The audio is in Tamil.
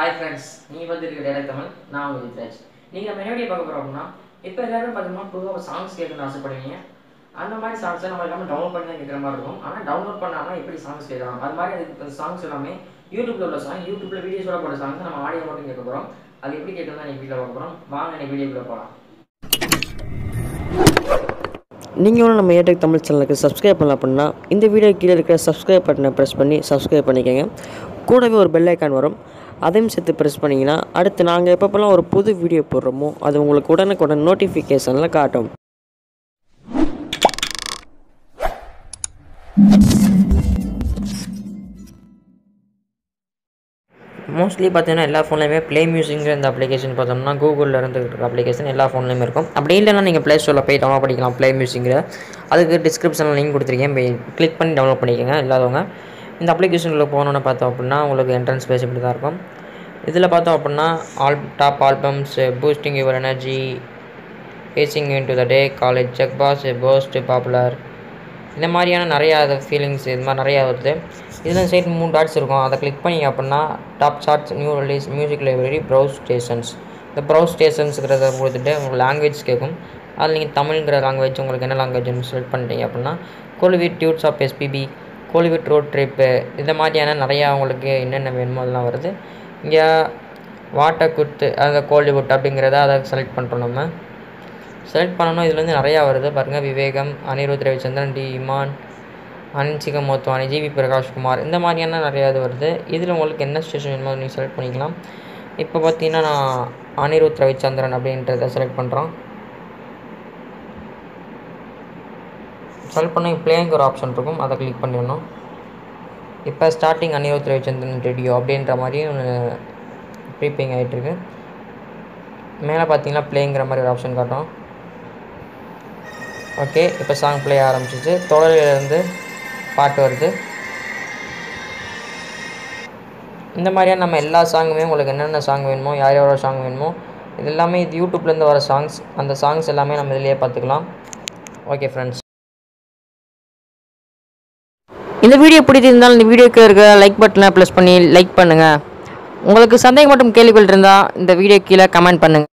ஹாய் ஃப்ரெண்ட்ஸ் நீங்கள் பார்த்துருக்க டேரக்ட் தமிழ் நான் உங்கள் வித்ராஜ் நீங்கள் நம்ம என்ன பார்க்க போகிறோம் அப்படின்னா இப்போ எல்லாரும் பார்த்தீங்கன்னா பொதுவாக சாங்ஸ் கேட்கணும்னு ஆசைப்படுவீங்க அந்த மாதிரி சாங்ஸை நம்ம எல்லாமே டவுன்லோட் பண்ணி தான் கேட்குற மாதிரி இருக்கும் ஆனால் டவுன்லோட் பண்ணாமல் எப்படி சாங்ஸ் கேட்கலாம் அது மாதிரி அதுக்கு சாங்ஸ் எல்லாமே யூடியூப்ல உள்ள சாங் யூடியூப்ல வீடியோஸோட போட சாங்ஸ் நம்ம ஆடியோ மட்டும் கேட்க போகிறோம் அது எப்படி கேட்கணும் தான் வீட்டில் பார்க்க போகிறோம் வாங்க இன்னைக்கு வீடியோக்குள்ளே போகலாம் நீங்களும் நம்ம ஏடெக் தமிழ் சேனலுக்கு சப்ஸ்கிரைப் பண்ணல அப்படின்னா இந்த வீடியோ கீழே இருக்கிற சப்ஸ்கிரைப் பட்டனை ப்ரெஸ் பண்ணி சப்ஸ்கிரைப் பண்ணிக்கோங்க கூடவே ஒரு பெல் ஐக்கான் வரும் அதையும் சேர்த்து ப்ரெஸ் பண்ணிங்கன்னா அடுத்து நாங்கள் எப்பப்போல்லாம் ஒரு புது வீடியோ போடுறோமோ அது உங்களுக்கு உடனுக்குடன் நோட்டிஃபிகேஷனில் காட்டும் மோஸ்ட்லி பார்த்தீங்கன்னா எல்லா ஃபோன்லையுமே ப்ளே மியூசிக்ங்கிற இந்த அப்ளிகேஷன் பார்த்தோம்னா கூகுளில் இருந்து இருக்கிற அப்ளிகேஷன் எல்லா ஃபோன்லையுமே இருக்கும் அப்படி இல்லைன்னா நீங்கள் ப்ளே ஸ்டோரில் போய் டவுன்லோட் பண்ணிக்கலாம் ப்ளே மியூசிக்கில் அதுக்கு டிஸ்கிரிப்ஷனில் லிங்க் கொடுத்துருக்கேன் போய் கிளிக் பண்ணி டவுன்லோட் பண்ணிக்கோங்க இல்லாதவங்க இந்த அப்ளிகேஷனில் போகணுன்னு பார்த்தோம் அப்படின்னா உங்களுக்கு என்ட்ரன்ஸ் பேஸ் இப்படி தான் இருக்கும் இதில் பார்த்தோம் அப்படின்னா all top albums boosting your energy pacing in to the day college check pass post popular இந்த மாதிரியான நிறையா அது ஃபீலிங்ஸ் இது மாதிரி நிறையா வருது இதில் சைடு மூணு டாட்ஸ் இருக்கும் அதை கிளிக் பண்ணிங்க அப்படின்னா top charts new release music library browse stations இந்த ப்ரௌஸ் ஸ்டேஷன்ஸுங்கிறத கொடுத்துட்டு உங்களுக்கு லாங்குவேஜ் கேட்கும் அதில் நீங்கள் தமிழ்ங்கிற லாங்குவேஜ் உங்களுக்கு என்ன லாங்குவேஜ்னு செலக்ட் பண்ணிட்டீங்க அப்படின்னா Kollywood dudes of SPB Kollywood road trip இந்த மாதிரியான நிறையா உங்களுக்கு என்னென்ன வேணுமோ அதெல்லாம் வருது இங்கே வாட்டர் குத்து அந்த கோலிவுட் அப்படிங்கிறத அதை செலக்ட் பண்ணுறோம் நம்ம செலக்ட் பண்ணணும் இதில் வந்து நிறையா வருது பாருங்கள் விவேகம் அனிருத் ரவிச்சந்திரன் டி இமான் அன்சிக மோத்வானி ஜிவி பிரகாஷ்குமார் இந்த மாதிரியான நிறையா இது வருது இதில் உங்களுக்கு என்ன ஸ்டேஷன் வேணுமோ நீங்கள் செலக்ட் பண்ணிக்கலாம் இப்போ பார்த்தீங்கன்னா நான் அனிருத் ரவிச்சந்திரன் அப்படின்றத செலக்ட் பண்ணுறோம் செலக்ட் பண்ணி பிளேங்க ஒரு ஆப்ஷன் இருக்கும் அதை கிளிக் பண்ணிடணும் இப்போ ஸ்டார்டிங் அனிருத் ரவிச்சந்திரன் ரேடியோ அப்படின்ற மாதிரி ஒன்று ப்ரீபேயிங் ஆகிட்டுருக்கு மேலே பார்த்தீங்கன்னா ப்ளேங்கிற மாதிரி ஒரு ஆப்ஷன் காட்டும் ஓகே இப்போ சாங் ப்ளே ஆரம்பிச்சிச்சு தொடரிலிருந்து பாட்டு வருது இந்த மாதிரியான நம்ம எல்லா சாங்குமே உங்களுக்கு என்னென்ன சாங் வேணுமோ யார் யாரோட சாங் வேணுமோ இது எல்லாமே இது யூடியூப்லேருந்து வர சாங்ஸ் அந்த சாங்ஸ் எல்லாமே நம்ம இதிலேயே பார்த்துக்கலாம் ஓகே ஃப்ரெண்ட்ஸ் இந்த வீடியோ பிடிச்சிருந்தால் இந்த வீடியோக்கு இருக்க லைக் பட்டனை ப்ரெஸ் பண்ணி லைக் பண்ணுங்கள் உங்களுக்கு சந்தேகம் மட்டும் கேள்விகள் இருந்தால் இந்த வீடியோ கீழே கமெண்ட் பண்ணுங்கள்